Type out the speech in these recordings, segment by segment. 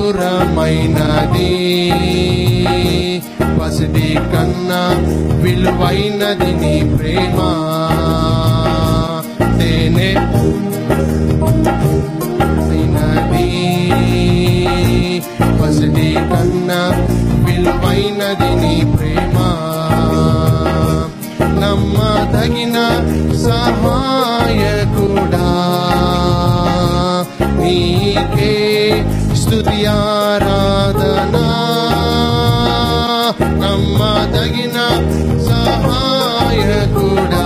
మధురమైనది పసిడి కన్నా విలువైనది నీ ప్రేమ తేనె అయినది పసిడి కన్నా విలువైనది నీ ప్రేమ నమ్మదగిన సహాయకుడా నీకే స్తుతి ఆరాధనా నమ్మదగిన సహాయకుడా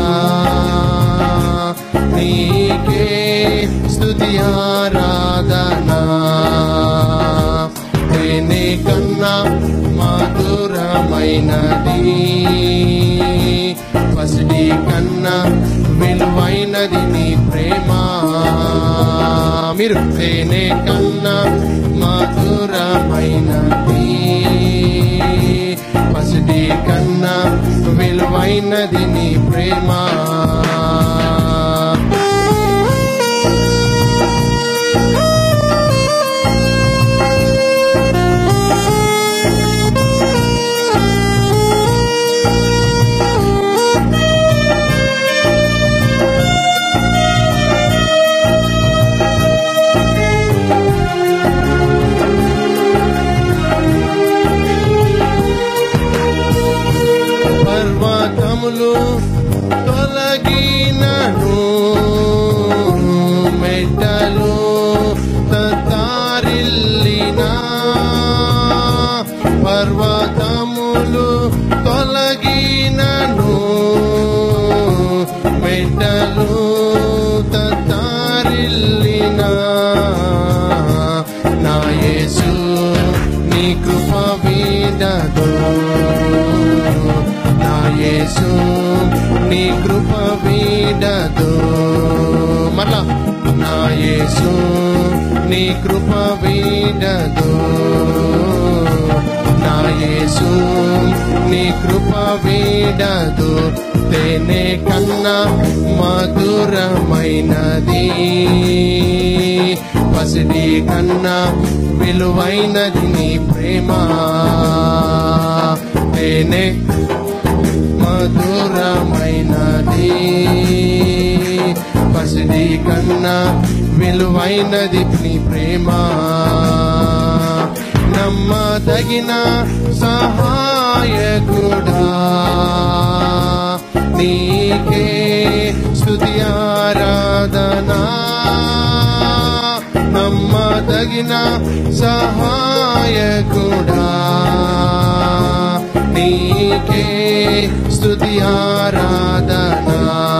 నీకే స్తుతి ఆరాధనా తేనే కన్నా మధురమైనది పసిడి కన్నా విలువైనది నీ ప్రేమ మీరు తేనే కన్నా మధురమైనది పసిడి కన్నా విలువైనది నీ ప్రేమ పర్వతములు తొలగినను మెట్టలు తతారిల్లినా పర్వతములు తొలగినను మెట్టలు తతారిల్లినా నా యేసు నీ కృప వీడదు నా యేసు నీ కృప వీడదు మరలా నా యేసు నీ కృప వీడదు నా యేసు నీ కృప వీడదు తేనె కన్నా మధురమైనది పసిడి కన్నా విలువైనది నీ ప్రేమ తేనె మధురమైనది పసిడి కన్నా విలువైనది నీ ప్రేమ నమ్మదగిన సహాయకుడా నీకే స్తుతి ఆరాధనా నమ్మదగిన సహాయకుడా నీకే స్తుతి ఆరాధనా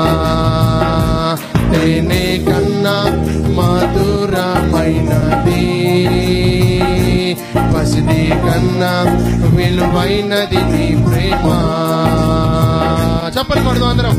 తేనే కన్నా మధురమైనది పసిడి కన్నా విలువైనది నీ ప్రేమ చెప్పండి కొడదాం అందరం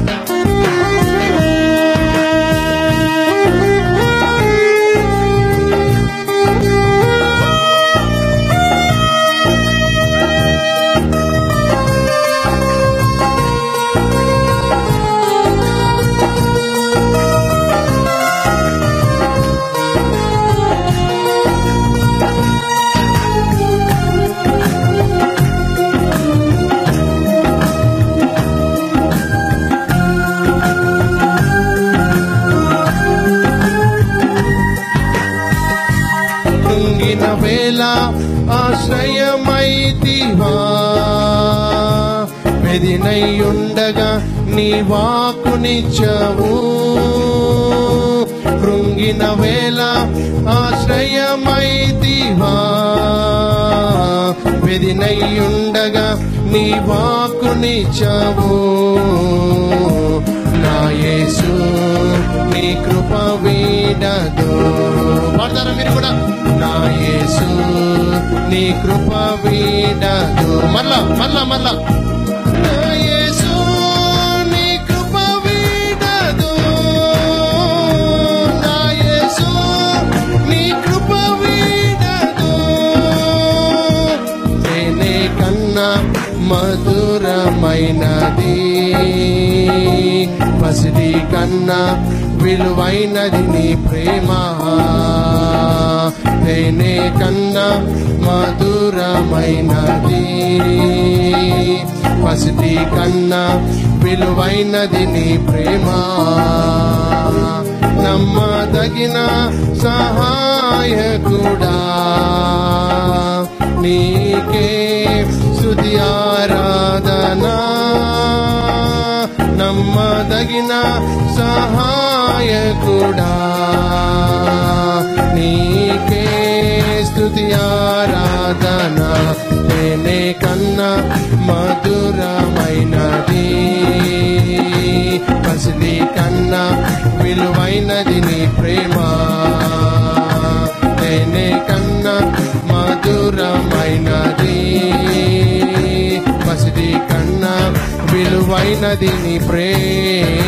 కృంగిన వేళ ఆశ్రయమైతివా మెదినయ్యుండగా నీ వాకునిచ్చవు కృంగిన వేళ ఆశ్రయమైతివా వెదినయ్యుండగా నీ వాకునిచ్చవు నా యేసు నీ కృప వీడదు పాడతారా మీరు కూడా నా యేసు నీ కృప వీడదు మళ్ళా మళ్ళా మళ్ళా నా యేసు నీ కృప వీడదు నా యేసు నీ కృప వీడదు తేనె కన్నా మధురమైనది పసిడి కన్నా విలువైనది నీ ప్రేమ తేనే కన్నా మధురమైనది పసిటి కన్నా విలువైనది నీ ప్రేమ నమ్మదగిన సహాయకుడా నీకే స్తుతి ఆరాధనా నమ్మదగిన సహాయకుడా నీకే స్తుతి ఆరాధన నేనే కన్నా మధురమైనది పసిడి కన్నా విలువైనది నీ ప్రేమ నేనే కన్నా మధురమైనది పసిడి కన్నా విలువైనది నీ ప్రేమ